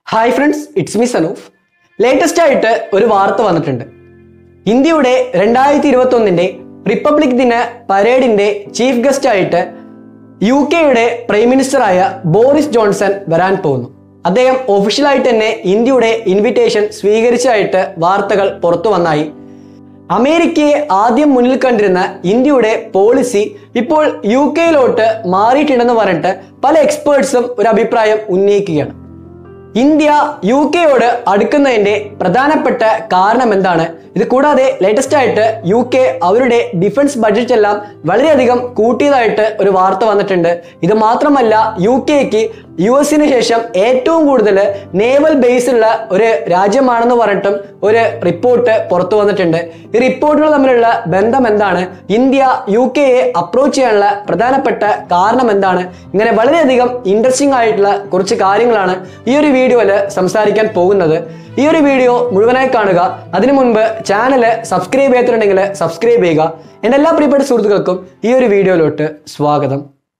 hi friends it's me Sanoof latest ആയിട്ട് ഒരു വാർത്ത വന്നിട്ടുണ്ട് ഇന്ത്യയുടെ രണ്ടായിരത്തി ഇരുപത്തി ഒന്നിന്റെ റിപ്പബ്ലിക് ദിന പരേഡിന്റെ ചീഫ് ഗസ്റ്റ് ആയിട്ട് യു കെയുടെ പ്രൈം മിനിസ്റ്ററായ ബോറിസ് ജോൺസൺ വരാൻ പോകുന്നു അദ്ദേഹം ഒഫീഷ്യലായിട്ട് തന്നെ ഇന്ത്യയുടെ ഇൻവിറ്റേഷൻ സ്വീകരിച്ചതായിട്ട് വാർത്തകൾ പുറത്തു വന്നായി അമേരിക്കയെ ആദ്യം മുന്നിൽ കണ്ടിരുന്ന ഇന്ത്യയുടെ പോളിസി ഇപ്പോൾ യു കെയിലോട്ട് മാറിയിട്ടുണ്ടെന്ന് പറഞ്ഞിട്ട് പല എക്സ്പേർട്സും ഒരു അഭിപ്രായം ഉന്നയിക്കുകയാണ് ഇന്ത്യ യു കെയോട് അടുക്കുന്നതിന്റെ പ്രധാനപ്പെട്ട കാരണം എന്താണ് ഇത് കൂടാതെ ലേറ്റസ്റ്റ് ആയിട്ട് യു കെ അവരുടെ ഡിഫൻസ് ബഡ്ജറ്റ് എല്ലാം വളരെയധികം കൂട്ടിയതായിട്ട് ഒരു വാർത്ത വന്നിട്ടുണ്ട് ഇത് മാത്രമല്ല യു കെക്ക് യു എസിന് ശേഷം ഏറ്റവും കൂടുതൽ നേവൽ ബേസ് ഉള്ള ഒരു രാജ്യമാണെന്ന് പറഞ്ഞിട്ടും ഒരു റിപ്പോർട്ട് പുറത്തു വന്നിട്ടുണ്ട് ഈ റിപ്പോർട്ടുകൾ തമ്മിലുള്ള ബന്ധം എന്താണ് ഇന്ത്യ യു കെയെ അപ്രോച്ച് ചെയ്യാനുള്ള പ്രധാനപ്പെട്ട കാരണം എന്താണ് ഇങ്ങനെ വളരെയധികം ഇൻട്രസ്റ്റിംഗ് ആയിട്ടുള്ള കുറച്ച് കാര്യങ്ങളാണ് ഈ ഒരു വീഡിയോയിൽ സംസാരിക്കാൻ പോകുന്നത് ഈ ഒരു വീഡിയോ മുഴുവനായി കാണുക അതിനു മുൻപ് ചാനൽ സബ്സ്ക്രൈബ് ചെയ്തിട്ടുണ്ടെങ്കിൽ സബ്സ്ക്രൈബ് ചെയ്യുക എൻ്റെ എല്ലാ പ്രിയപ്പെട്ട സുഹൃത്തുക്കൾക്കും ഈ ഒരു വീഡിയോയിലോട്ട് സ്വാഗതം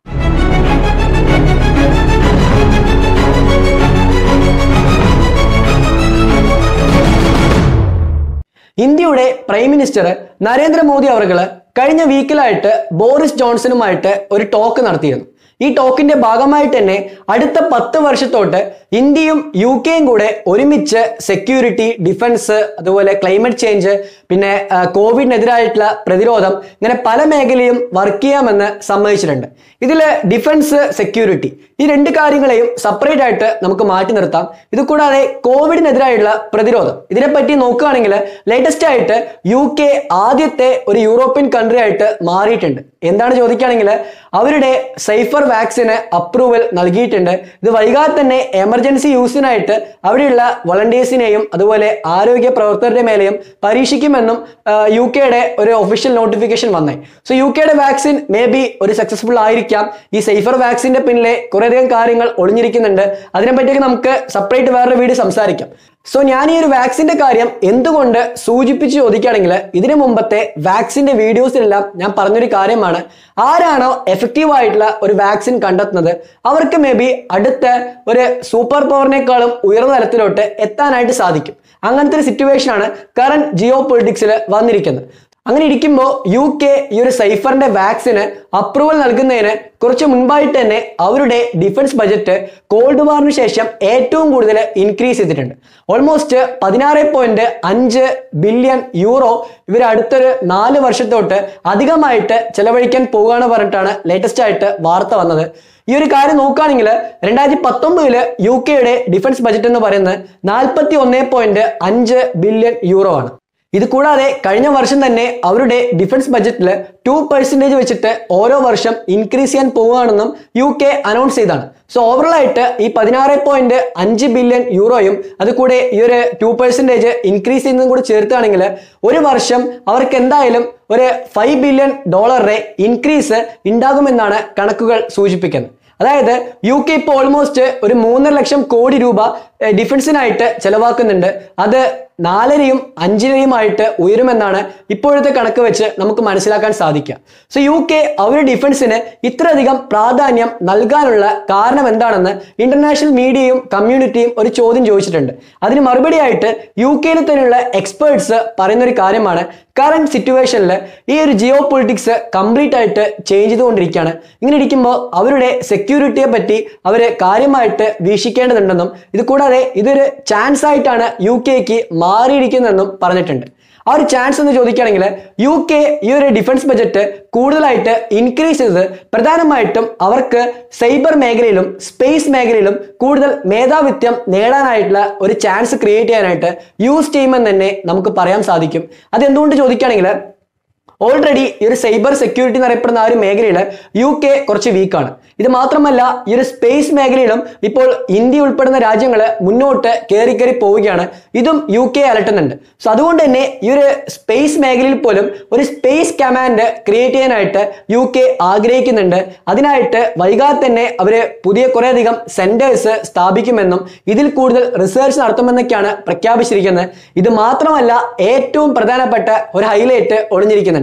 ഇന്ത്യയുടെ പ്രൈം മിനിസ്റ്റർ നരേന്ദ്രമോദി അവർകള് കഴിഞ്ഞ വീക്കിലായിട്ട് ബോറിസ് ജോൺസണുമായിട്ട് ഒരു ടോക്ക് നടത്തിയിരുന്നു ഈ ടോക്കിന്റെ ഭാഗമായിട്ട് തന്നെ അടുത്ത പത്ത് വർഷത്തോട്ട് ഇന്ത്യയും യു കെയും കൂടെ ഒരുമിച്ച് സെക്യൂരിറ്റി ഡിഫൻസ് അതുപോലെ ക്ലൈമറ്റ് ചേഞ്ച് പിന്നെ ആ, കോവിഡിനെതിരായിട്ടുള്ള പ്രതിരോധം ഇങ്ങനെ പല മേഖലയും വർക്ക് ചെയ്യാമെന്ന് സമ്മതിച്ചിട്ടുണ്ട് ഇതിൽ ഡിഫൻസ് സെക്യൂരിറ്റി ഈ രണ്ട് കാര്യങ്ങളെയും സെപ്പറേറ്റ് ആയിട്ട് നമുക്ക് മാറ്റി നിർത്താം ഇത് കൂടാതെ കോവിഡിനെതിരായിട്ടുള്ള പ്രതിരോധം ഇതിനെപ്പറ്റി നോക്കുകയാണെങ്കിൽ ലേറ്റസ്റ്റ് ആയിട്ട് യു കെ ആദ്യത്തെ ഒരു യൂറോപ്യൻ കൺട്രി ആയിട്ട് മാറിയിട്ടുണ്ട് എന്താണ് ചോദിക്കുകയാണെങ്കിൽ അവരുടെ സൈഫർ വാക്സിന് അപ്രൂവൽ നൽകിയിട്ടുണ്ട് ഇത് വൈകാതെ തന്നെ എമർജൻസി യൂസിനായിട്ട് അവിടെയുള്ള വളണ്ടിയേഴ്സിനെയും അതുപോലെ ആരോഗ്യ പ്രവർത്തകരുടെ മേലെയും പരീക്ഷിക്കുമെന്നും യു കെയുടെ ഒരു ഒഫീഷ്യൽ നോട്ടിഫിക്കേഷൻ വന്നേ സോ യു കെയുടെ വാക്സിൻ മേ ബി ഒരു സക്സസ്ഫുൾ ആയിരിക്കാം ഈ സൈഫർ വാക്സിന്റെ പിന്നിലെ കുറേയധികം കാര്യങ്ങൾ ഒളിഞ്ഞിരിക്കുന്നുണ്ട് അതിനെപ്പറ്റിയൊക്കെ നമുക്ക് സെപ്പറേറ്റ് വേറൊരു വീഡിയോ സംസാരിക്കാം സോ ഞാൻ ഈ ഒരു വാക്സിന്റെ കാര്യം എന്തുകൊണ്ട് സൂചിപ്പിച്ച് ചോദിക്കുകയാണെങ്കിൽ ഇതിനു മുമ്പത്തെ വാക്സിന്റെ വീഡിയോസിലെല്ലാം ഞാൻ പറഞ്ഞൊരു കാര്യമാണ് ആരാണോ എഫക്റ്റീവ് ആയിട്ടുള്ള ഒരു വാക്സിൻ കണ്ടെത്തുന്നത് അവർക്ക് മേ ബി അടുത്ത ഒരു സൂപ്പർ പവറിനേക്കാളും ഉയർന്ന തലത്തിലോട്ട് എത്താനായിട്ട് സാധിക്കും അങ്ങനത്തെ ഒരു സിറ്റുവേഷൻ ആണ് കറന്റ് ജിയോ പൊളിറ്റിക്സിൽ വന്നിരിക്കുന്നത് അങ്ങനെ ഇരിക്കുമ്പോൾ യു കെ ഈ ഒരു സൈഫറിന്റെ വാക്സിന് അപ്രൂവൽ നൽകുന്നതിന് കുറച്ച് മുൻപായിട്ട് തന്നെ അവരുടെ ഡിഫൻസ് ബജറ്റ് കോൾഡ് വാറിന് ശേഷം ഏറ്റവും കൂടുതൽ ഇൻക്രീസ് ചെയ്തിട്ടുണ്ട് ഓൾമോസ്റ്റ് പതിനാറ് പോയിന്റ് അഞ്ച് ബില്യൺ യൂറോ ഇവർ അടുത്തൊരു നാല് വർഷത്തോട്ട് അധികമായിട്ട് ചെലവഴിക്കാൻ പോവുകയാണ് പറഞ്ഞിട്ടാണ് ലേറ്റസ്റ്റ് ആയിട്ട് വാർത്ത വന്നത് ഈ ഒരു കാര്യം നോക്കുകയാണെങ്കിൽ രണ്ടായിരത്തി പത്തൊമ്പതില് യു കെയുടെ ഡിഫൻസ് ബജറ്റ് എന്ന് പറയുന്നത് നാൽപ്പത്തി ഒന്നേ പോയിന്റ് അഞ്ച് ബില്യൺ യൂറോ ആണ് ഇത് കൂടാതെ കഴിഞ്ഞ വർഷം തന്നെ അവരുടെ ഡിഫൻസ് ബജറ്റിൽ ടു പെർസെൻറ്റേജ് വെച്ചിട്ട് ഓരോ വർഷം ഇൻക്രീസ് ചെയ്യാൻ പോവുകയാണെന്നും യു കെ അനൗൺസ് ചെയ്താണ് സോ ഓവറോൾ ആയിട്ട് ഈ പതിനാറ് പോയിന്റ് അഞ്ച് ബില്യൺ യൂറോയും അത് കൂടെ ഈ ഒരു ടു പെർസെൻറ്റേജ് ഇൻക്രീസ് ചെയ്യുന്നതും കൂടി ചേർത്താണെങ്കിൽ ഒരു വർഷം അവർക്ക് എന്തായാലും ഒരു ഫൈവ് ബില്യൺ ഡോളറുടെ ഇൻക്രീസ് ഉണ്ടാകുമെന്നാണ് കണക്കുകൾ സൂചിപ്പിക്കുന്നത് അതായത് യു കെ ഇപ്പോൾ ഓൾമോസ്റ്റ് ഒരു മൂന്നര ലക്ഷം കോടി രൂപ ഏഹ്, ഡിഫൻസിനായിട്ട് ചെലവാക്കുന്നുണ്ട് അത് നാലരയും അഞ്ചരയുമായിട്ട് ഉയരുമെന്നാണ് ഇപ്പോഴത്തെ കണക്ക് വെച്ച് നമുക്ക് മനസ്സിലാക്കാൻ സാധിക്കുക സോ യു കെ അവരുടെ ഡിഫൻസിന് ഇത്രയധികം പ്രാധാന്യം നൽകാനുള്ള കാരണം എന്താണെന്ന് ഇന്റർനാഷണൽ മീഡിയയും കമ്മ്യൂണിറ്റിയും ഒരു ചോദ്യം ചോദിച്ചിട്ടുണ്ട് അതിന് മറുപടിയായിട്ട് യു കെയിൽ തന്നെയുള്ള എക്സ്പേർട്സ് പറയുന്ന ഒരു കാര്യമാണ് കറന്റ് സിറ്റുവേഷനിൽ ഈ ഒരു ജിയോ പൊളിറ്റിക്സ് കംപ്ലീറ്റ് ആയിട്ട് ചേഞ്ച് ചെയ്തുകൊണ്ടിരിക്കുകയാണ് ഇങ്ങനെ ഇരിക്കുമ്പോൾ അവരുടെ സെക്യൂരിറ്റിയെ പറ്റി അവർ കാര്യമായിട്ട് വീക്ഷിക്കേണ്ടതുണ്ടെന്നും ഇത് കൂടാതെ ഇതൊരു ചാൻസ് ആയിട്ടാണ് യു കെക്ക് മാറിയിരിക്കുന്നതെന്നും പറഞ്ഞിട്ടുണ്ട് ആ ഒരു ചാൻസ് എന്ന് ചോദിക്കുകയാണെങ്കിൽ യു കെ ഈ ഒരു ഡിഫൻസ് ബജറ്റ് കൂടുതലായിട്ട് ഇൻക്രീസ് ചെയ്തത് പ്രധാനമായിട്ടും അവർക്ക് സൈബർ മേഖലയിലും സ്പേസ് മേഖലയിലും കൂടുതൽ മേധാവിത്യം നേടാനായിട്ടുള്ള ഒരു ചാൻസ് ക്രിയേറ്റ് ചെയ്യാനായിട്ട് യൂസ് ചെയ്യുമെന്ന് തന്നെ നമുക്ക് പറയാൻ സാധിക്കും അതെന്തുകൊണ്ട് ചോദിക്കുകയാണെങ്കിൽ ഓൾറെഡി ഈ ഒരു സൈബർ സെക്യൂരിറ്റി എന്നറിയപ്പെടുന്ന ആ ഒരു മേഖലയിൽ യു കെ കുറച്ച് വീക്കാണ് ഇത് മാത്രമല്ല ഈ ഒരു സ്പേസ് മേഖലയിലും ഇപ്പോൾ ഇന്ത്യ ഉൾപ്പെടുന്ന രാജ്യങ്ങൾ മുന്നോട്ട് കയറി കയറി പോവുകയാണ് ഇതും യു കെ അലട്ടുന്നുണ്ട് സോ അതുകൊണ്ട് തന്നെ ഈ ഒരു സ്പേസ് മേഖലയിൽ പോലും ഒരു സ്പേസ് കമാൻഡ് ക്രിയേറ്റ് ചെയ്യാനായിട്ട് യു കെ ആഗ്രഹിക്കുന്നുണ്ട് അതിനായിട്ട് വൈകാതെ തന്നെ അവർ പുതിയ കുറേയധികം സെന്റേഴ്സ് സ്ഥാപിക്കുമെന്നും ഇതിൽ കൂടുതൽ റിസർച്ച് നടത്തുമെന്നൊക്കെയാണ് പ്രഖ്യാപിച്ചിരിക്കുന്നത് ഇത് മാത്രമല്ല ഏറ്റവും പ്രധാനപ്പെട്ട ഒരു ഹൈലൈറ്റ് ഒളിഞ്ഞിരിക്കുന്നുണ്ട്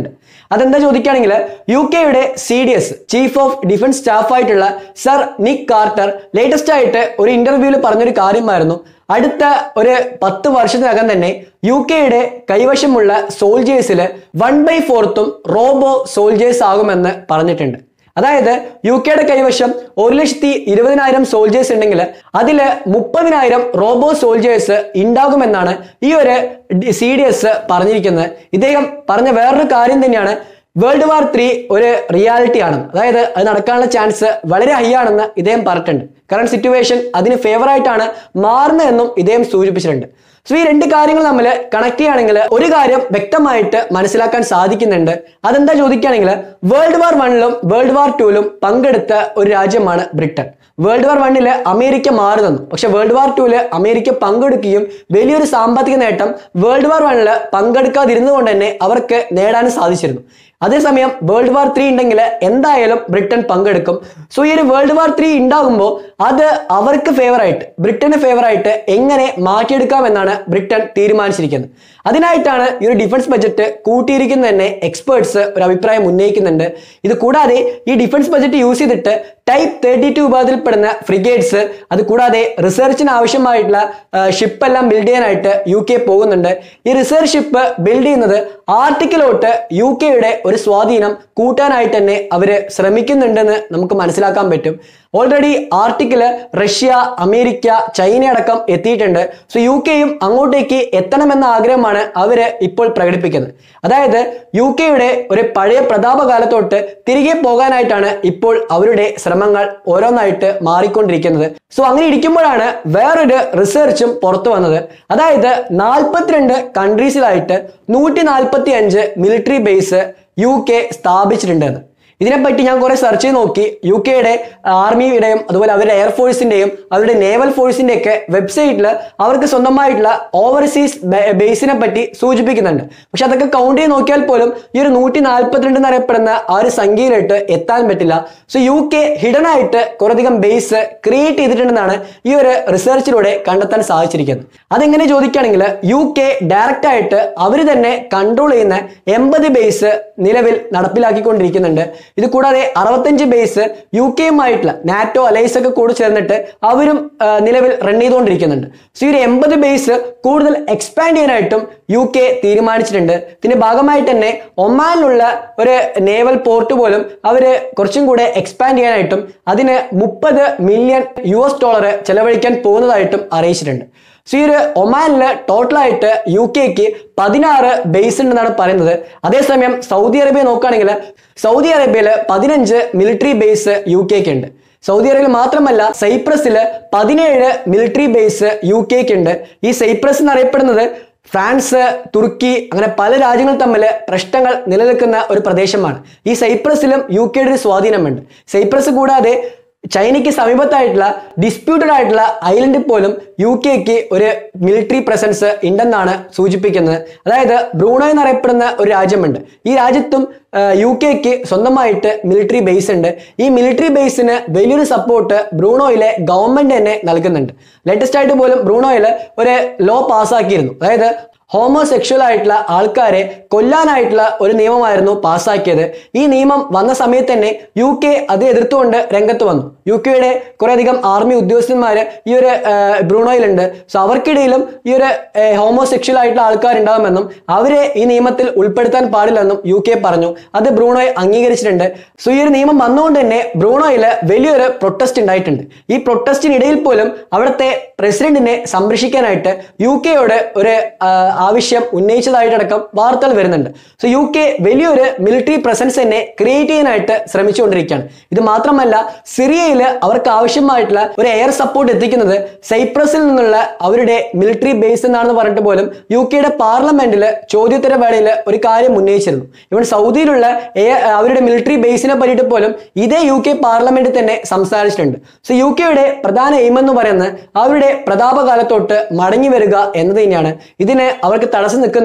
അതെന്താ ചോദിക്കുകയാണെങ്കിൽ യു കെയുടെ C D S chief of defence staff ആയിട്ടുള്ള സർ നിക് കാർട്ടർ ലേറ്റസ്റ്റ് ആയിട്ട് ഒരു ഇന്റർവ്യൂവിൽ പറഞ്ഞൊരു കാര്യമായിരുന്നു അടുത്ത ഒരു പത്ത് വർഷത്തിനകം തന്നെ യു കെയുടെ കൈവശമുള്ള സോൾജേഴ്സിൽ വൺ ബൈ ഫോർത്തും റോബോ സോൾജേഴ്സ് ആകുമെന്ന് പറഞ്ഞിട്ടുണ്ട് അതായത് യു കെയുടെ കൈവശം ഒരു ലക്ഷത്തി ഇരുപതിനായിരം സോൾജേഴ്സ് ഉണ്ടെങ്കിൽ അതിൽ മുപ്പതിനായിരം റോബോ സോൾജേഴ്സ് ഉണ്ടാകുമെന്നാണ് ഈ ഒരു സി ഡി എസ് പറഞ്ഞിരിക്കുന്നത് ഇദ്ദേഹം പറഞ്ഞ വേറൊരു കാര്യം തന്നെയാണ് വേൾഡ് വാർ ത്രീ ഒരു റിയാലിറ്റി ആണ് അതായത് അത് നടക്കാനുള്ള ചാൻസ് വളരെ ഹൈ ആണെന്ന് ഇദ്ദേഹം പറഞ്ഞിട്ടുണ്ട് കാരണം സിറ്റുവേഷൻ അതിന് ഫേവർ ആയിട്ടാണ് മാറുന്നതെന്നും ഇദ്ദേഹം സൂചിപ്പിച്ചിട്ടുണ്ട് സോ ഈ രണ്ട് കാര്യങ്ങൾ തമ്മിൽ കണക്ട് ചെയ്യുകയാണെങ്കിൽ ഒരു കാര്യം വ്യക്തമായിട്ട് മനസ്സിലാക്കാൻ സാധിക്കുന്നുണ്ട് അതെന്താ ചോദിക്കുകയാണെങ്കിൽ വേൾഡ് വാർ വണ്ണിലും വേൾഡ് വാർ ടൂവിലും പങ്കെടുത്ത ഒരു രാജ്യമാണ് ബ്രിട്ടൻ വേൾഡ് വാർ വണ്ണില് അമേരിക്ക മാറി നിന്നു പക്ഷെ വേൾഡ് വാർ ടൂവില് അമേരിക്ക പങ്കെടുക്കുകയും വലിയൊരു സാമ്പത്തിക നേട്ടം വേൾഡ് വാർ വണ്ണില് പങ്കെടുക്കാതിരുന്നുകൊണ്ട് തന്നെ അവർക്ക് നേടാനും സാധിച്ചിരുന്നു അതേസമയം വേൾഡ് വാർ ത്രീ ഉണ്ടെങ്കിൽ എന്തായാലും ബ്രിട്ടൻ പങ്കെടുക്കും സോ ഈ ഒരു വേൾഡ് വാർ ത്രീ ഉണ്ടാകുമ്പോൾ അത് അവർക്ക് ഫേവർ ആയിട്ട് ബ്രിട്ടന് ഫേവർ ആയിട്ട് എങ്ങനെ മാറ്റിയെടുക്കാം എന്നാണ് ബ്രിട്ടൻ തീരുമാനിച്ചിരിക്കുന്നത് അതിനായിട്ടാണ് ഈ ഒരു ഡിഫൻസ് ബജറ്റ് കൂട്ടിയിരിക്കുന്നത് തന്നെ എക്സ്പേർട്സ് ഒരു അഭിപ്രായം ഉന്നയിക്കുന്നുണ്ട് ഇത് കൂടാതെ ഈ ഡിഫൻസ് ബജറ്റ് യൂസ് ചെയ്തിട്ട് ടൈപ്പ് തേർട്ടി ടു വിഭാഗത്തിൽപ്പെടുന്ന ഫ്രിഗേറ്റ്സ് അത് കൂടാതെ റിസർച്ചിന് ആവശ്യമായിട്ടുള്ള ഷിപ്പ് എല്ലാം ബിൽഡ് ചെയ്യാനായിട്ട് യു കെ പോകുന്നുണ്ട് ഈ റിസർച്ച് ഷിപ്പ് ബിൽഡ് ചെയ്യുന്നത് ആർട്ടിക്കിലോട്ട് യു കെയുടെ ഒരു സ്വാധീനം കൂട്ടാനായിട്ട് തന്നെ അവര് ശ്രമിക്കുന്നുണ്ടെന്ന് നമുക്ക് മനസ്സിലാക്കാൻ പറ്റും ഓൾറെഡി ആർട്ടിക്കില് റഷ്യ അമേരിക്ക ചൈന അടക്കം എത്തിയിട്ടുണ്ട് സോ യു കെയും അങ്ങോട്ടേക്ക് എത്തണമെന്ന ആഗ്രഹമാണ് അവര് ഇപ്പോൾ പ്രകടിപ്പിക്കുന്നത് അതായത് യു കെയുടെ ഒരു പഴയ പ്രതാപകാലത്തോട്ട് തിരികെ പോകാനായിട്ടാണ് ഇപ്പോൾ അവരുടെ ശ്രമങ്ങൾ ഓരോന്നായിട്ട് മാറിക്കൊണ്ടിരിക്കുന്നത് സോ അങ്ങനെ ഇരിക്കുമ്പോഴാണ് വേറൊരു റിസർച്ചും പുറത്തു വന്നത് അതായത് നാൽപ്പത്തിരണ്ട് കൺട്രീസിലായിട്ട് നൂറ്റി നാൽപ്പത്തി അഞ്ച് മിലിറ്ററി ബേസ് യു കെ സ്ഥാപിച്ചിട്ടുണ്ടെന്ന് ഇതിനെപ്പറ്റി ഞാൻ കുറെ സെർച്ച് ചെയ്ത് നോക്കി യു കെയുടെ ആർമിയുടെയും അതുപോലെ അവരുടെ എയർഫോഴ്സിന്റെയും അവരുടെ നേവൽ ഫോഴ്സിന്റെ ഒക്കെ വെബ്സൈറ്റിൽ അവർക്ക് സ്വന്തമായിട്ടുള്ള ഓവർസീസ് ബേസിനെ പറ്റി സൂചിപ്പിക്കുന്നുണ്ട് പക്ഷെ അതൊക്കെ കൗണ്ട് ചെയ്ത് നോക്കിയാൽ പോലും ഈ ഒരു നൂറ്റി നാൽപ്പത്തിരണ്ട് എന്നറിയപ്പെടുന്ന ആ ഒരു സംഖ്യയിലിട്ട് എത്താൻ പറ്റില്ല സോ യു കെ ഹിഡൻ ആയിട്ട് കുറേയധികം ബേസ് ക്രിയേറ്റ് ചെയ്തിട്ടുണ്ടെന്നാണ് ഈ ഒരു റിസർച്ചിലൂടെ കണ്ടെത്താൻ സാധിച്ചിരിക്കുന്നത് അതെങ്ങനെ ചോദിക്കുകയാണെങ്കിൽ യു കെ ഡയറക്റ്റ് ആയിട്ട് അവർ തന്നെ കൺട്രോൾ ചെയ്യുന്ന എൺപത് ബേസ് നിലവിൽ നടപ്പിലാക്കിക്കൊണ്ടിരിക്കുന്നുണ്ട് ഇത് കൂടാതെ അറുപത്തഞ്ച് ബേസ് യു കെയുമായിട്ടുള്ള നാറ്റോ അലൈസ് ഒക്കെ കൂടി ചേർന്നിട്ട് അവരും ആ, നിലവിൽ റൺ ചെയ്തുകൊണ്ടിരിക്കുന്നുണ്ട് സോ ഈ ഒരു എൺപത് ബേസ് കൂടുതൽ എക്സ്പാൻഡ് ചെയ്യാനായിട്ടും യു കെ തീരുമാനിച്ചിട്ടുണ്ട് ഇതിന്റെ ഭാഗമായിട്ട് തന്നെ ഒമാനിലുള്ള ഒരു നേവൽ പോർട്ട് പോലും അവര് കുറച്ചും കൂടെ എക്സ്പാൻഡ് ചെയ്യാനായിട്ടും അതിന് മുപ്പത് മില്യൺ യു എസ് ഡോളർ ചെലവഴിക്കാൻ പോകുന്നതായിട്ടും അറിയിച്ചിട്ടുണ്ട് സോ ഈ ഒരു ഒമാനില് ടോട്ടലായിട്ട് യു കെക്ക് പതിനാറ് ബേസ് ഉണ്ടെന്നാണ് പറയുന്നത് അതേസമയം സൗദി അറേബ്യ നോക്കുകയാണെങ്കിൽ സൗദി അറേബ്യയിൽ പതിനഞ്ച് മിലിറ്ററി ബേസ് യു കെക്ക് ഉണ്ട് സൗദി അറേബ്യ മാത്രമല്ല സൈപ്രസിൽ പതിനേഴ് മിലിറ്ററി ബേസ് യു കെക്ക് ഉണ്ട് ഈ സൈപ്രസ് എന്നറിയപ്പെടുന്നത് ഫ്രാൻസ് തുർക്കി അങ്ങനെ പല രാജ്യങ്ങൾ തമ്മിൽ പ്രശ്നങ്ങൾ നിലനിൽക്കുന്ന ഒരു പ്രദേശമാണ് ഈ സൈപ്രസിലും യു കെയുടെ ഒരു സ്വാധീനമുണ്ട് സൈപ്രസ് കൂടാതെ ചൈനയ്ക്ക് സമീപത്തായിട്ടുള്ള ഡിസ്പ്യൂട്ടഡ് ആയിട്ടുള്ള ഐലൻഡിൽ പോലും യു കെക്ക് ഒരു മിലിറ്ററി പ്രസൻസ് ഉണ്ടെന്നാണ് സൂചിപ്പിക്കുന്നത് അതായത് ബ്രൂണോ എന്നറിയപ്പെടുന്ന ഒരു രാജ്യമുണ്ട് ഈ രാജ്യത്തും യു കെക്ക് സ്വന്തമായിട്ട് മിലിറ്ററി ബേസ് ഉണ്ട് ഈ മിലിറ്ററി ബേസിന് വലിയൊരു സപ്പോർട്ട് ബ്രൂണോയിലെ ഗവൺമെന്റ് തന്നെ നൽകുന്നുണ്ട് ലേറ്റസ്റ്റ് ആയിട്ട് പോലും ബ്രൂണോയിൽ ഒരു ലോ പാസ്സാക്കിയിരുന്നു അതായത് ഹോമോസെക്ഷൽ ആയിട്ടുള്ള ആൾക്കാരെ കൊല്ലാനായിട്ടുള്ള ഒരു നിയമമായിരുന്നു പാസ്സാക്കിയത് ഈ നിയമം വന്ന സമയത്ത് തന്നെ യു കെ അത് എതിർത്തുകൊണ്ട് രംഗത്ത് വന്നു യു കെയുടെ കുറേയധികം ആർമി ഉദ്യോഗസ്ഥന്മാർ ഈ ഒരു ആ, ബ്രൂണോയിലുണ്ട് സോ അവർക്കിടയിലും ഈ ഒരു ഹോമോസെക്ഷൽ ആയിട്ടുള്ള ആൾക്കാരുണ്ടാവുമെന്നും അവരെ ഈ നിയമത്തിൽ ഉൾപ്പെടുത്താൻ പാടില്ലെന്നും യു കെ പറഞ്ഞു അത് ബ്രൂണോയ് അംഗീകരിച്ചിട്ടുണ്ട് സോ ഈ ഒരു നിയമം വന്നുകൊണ്ട് തന്നെ ബ്രൂണോയിൽ വലിയൊരു പ്രൊട്ടസ്റ്റ് ഉണ്ടായിട്ടുണ്ട് ഈ പ്രൊട്ടസ്റ്റിനിടയിൽ പോലും അവിടുത്തെ പ്രസിഡന്റിനെ സംരക്ഷിക്കാനായിട്ട് യു കെയോട് ഒരു ആ, ആവശ്യം ഉന്നയിച്ചതായിട്ടടക്കം വാർത്തകൾ വരുന്നുണ്ട് സോ യു കെ വലിയൊരു മിലിറ്ററി പ്രസൻസ് തന്നെ ക്രിയേറ്റ് ചെയ്യാനായിട്ട് ശ്രമിച്ചുകൊണ്ടിരിക്കുകയാണ് ഇത് മാത്രമല്ല സിറിയയിൽ അവർക്ക് ആവശ്യമായിട്ടുള്ള ഒരു എയർ സപ്പോർട്ട് എത്തിക്കുന്നത് സൈപ്രസിൽ നിന്നുള്ള അവരുടെ മിലിറ്ററി ബേസ് എന്നാണെന്ന് പറഞ്ഞിട്ട് പോലും യു കെയുടെ പാർലമെന്റിൽ ചോദ്യോത്തര വേളയിൽ ഒരു കാര്യം ഉന്നയിച്ചിരുന്നു ഇവൻ സൗദിയിലുള്ള എയർ അവരുടെ മിലിറ്ററി ബേസിനെ പറ്റിയിട്ട് പോലും ഇതേ യു കെ പാർലമെന്റിൽ തന്നെ സംസാരിച്ചിട്ടുണ്ട് സോ യു കെയുടെ പ്രധാന എയിം എന്ന് പറയുന്നത് അവരുടെ പ്രതാപകാലത്തോട്ട് മടങ്ങി വരിക എന്നത് തന്നെയാണ് ഇതിന് അവർക്ക് തടസ്സം നിൽക്കുന്ന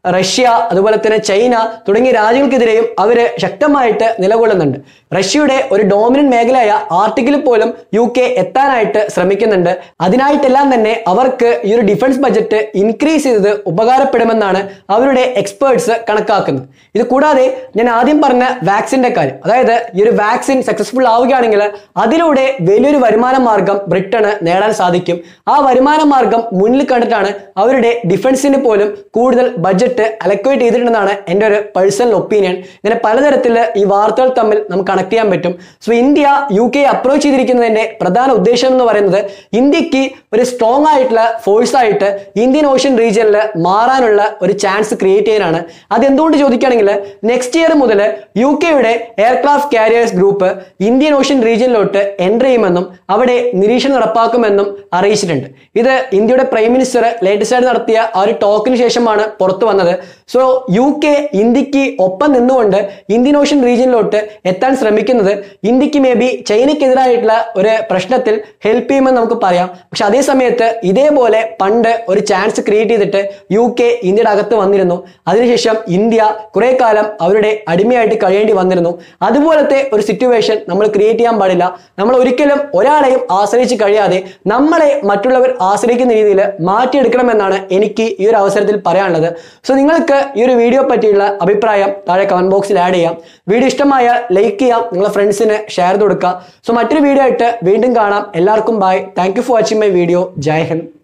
റഷ്യ അതുപോലെ തന്നെ ചൈന തുടങ്ങിയ രാജ്യങ്ങൾക്കെതിരെയും അവര് ശക്തമായിട്ട് നിലകൊള്ളുന്നുണ്ട് റഷ്യയുടെ ഒരു ഡോമിനന്റ് മേഖലയായ ആർട്ടിക്കിൽ പോലും യു കെ എത്താനായിട്ട് ശ്രമിക്കുന്നുണ്ട് അതിനായിട്ടെല്ലാം തന്നെ അവർക്ക് ഈ ഒരു ഡിഫൻസ് ബജറ്റ് ഇൻക്രീസ് ചെയ്തത് ഉപകാരപ്പെടുമെന്നാണ് അവരുടെ എക്സ്പേർട്സ് കണക്കാക്കുന്നത് ഇത് കൂടാതെ ഞാൻ ആദ്യം പറഞ്ഞ വാക്സിന്റെ കാര്യം അതായത് ഈ ഒരു വാക്സിൻ സക്സസ്ഫുൾ ആവുകയാണെങ്കിൽ അതിലൂടെ വലിയൊരു വരുമാന മാർഗം ബ്രിട്ടന് നേടാൻ സാധിക്കും ആ വരുമാന മാർഗം മുന്നിൽ കണ്ടിട്ടാണ് അവരുടെ ഡിഫൻസിന് പോലും കൂടുതൽ ബജറ്റ് അലക്വേറ്റ് ചെയ്തിട്ടുണ്ടെന്നാണ് എൻ്റെ ഒരു പേഴ്സണൽ ഒപ്പീനിയൻ ഇങ്ങനെ പലതരത്തിൽ ഈ വാർത്തകൾ തമ്മിൽ നമുക്ക് കണക്ട് ചെയ്യാൻ പറ്റും so India U K approach ചെയ്തിരിക്കുന്നതിന്റെ പ്രധാന ഉദ്ദേശം എന്ന് പറയുന്നത് ഇന്ത്യക്ക് ഒരു സ്ട്രോങ് ആയിട്ടുള്ള ഫോഴ്സ് ആയിട്ട് ഇന്ത്യൻ ഓഷ്യൻ റീജിയനിൽ മാറാനുള്ള ഒരു ചാൻസ് ക്രിയേറ്റ് ചെയ്യാനാണ് അതെന്തുകൊണ്ട് ചോദിക്കുകയാണെങ്കിൽ നെക്സ്റ്റ് ഇയർ മുതൽ യു കെയുടെ aircraft carriers group Indian ocean റീജിയനിലോട്ട് എൻ്റർ ചെയ്യുമെന്നും അവിടെ നിരീക്ഷണം നടപ്പാക്കുമെന്നും അറിയിച്ചിട്ടുണ്ട് ഇത് ഇന്ത്യയുടെ പ്രൈം മിനിസ്റ്റർ ലേറ്റസ്റ്റ് ആയിട്ട് നടത്തിയ ആ ഒരു ടോക്കിന് ശേഷമാണ് പുറത്തു വന്നത് സോ യു കെ ഇന്ത്യക്ക് ഒപ്പം നിന്നുകൊണ്ട് ഇന്ത്യൻ ഓഷ്യൻ റീജിയനിലോട്ട് എത്താൻ ശ്രമിക്കുന്നത് ഇന്ത്യക്ക് മേ ബി ചൈനയ്ക്കെതിരായിട്ടുള്ള ഒരു പ്രശ്നത്തിൽ ഹെൽപ്പ് ചെയ്യുമെന്ന് നമുക്ക് പറയാം പക്ഷെ അതേ സമയത്ത് ഇതേപോലെ പണ്ട് ഒരു ചാൻസ് ക്രിയേറ്റ് ചെയ്തിട്ട് യു കെ ഇന്ത്യയുടെ അകത്ത് വന്നിരുന്നു അതിനുശേഷം ഇന്ത്യ കുറെ കാലം അവരുടെ അടിമയായിട്ട് കഴിയേണ്ടി വന്നിരുന്നു അതുപോലത്തെ ഒരു സിറ്റുവേഷൻ നമ്മൾ ക്രിയേറ്റ് ചെയ്യാൻ പാടില്ല നമ്മൾ ഒരിക്കലും ഒരാളെയും ആശ്രയിച്ച് കഴിയാതെ നമ്മളെ മറ്റുള്ളവർ ആശ്രയിക്കുന്ന രീതിയിൽ മാറ്റിയെടുക്കണമെന്നാണ് എനിക്ക് ഈ ഒരു അവസരത്തിൽ പറയാനുള്ളത് സോ നിങ്ങൾക്ക് ഈ ഒരു വീഡിയോ പറ്റിയുള്ള അഭിപ്രായം താഴെ കമന്റ് ബോക്സിൽ ആഡ് ചെയ്യാം വീഡിയോ ഇഷ്ടമായാൽ ലൈക്ക് ചെയ്യാം നിങ്ങളുടെ ഫ്രണ്ട്സിന് ഷെയർ കൊടുക്കുക സോ മറ്റൊരു വീഡിയോ ആയിട്ട് വീണ്ടും കാണാം എല്ലാവർക്കും bye thank you for watching my video Jai Hind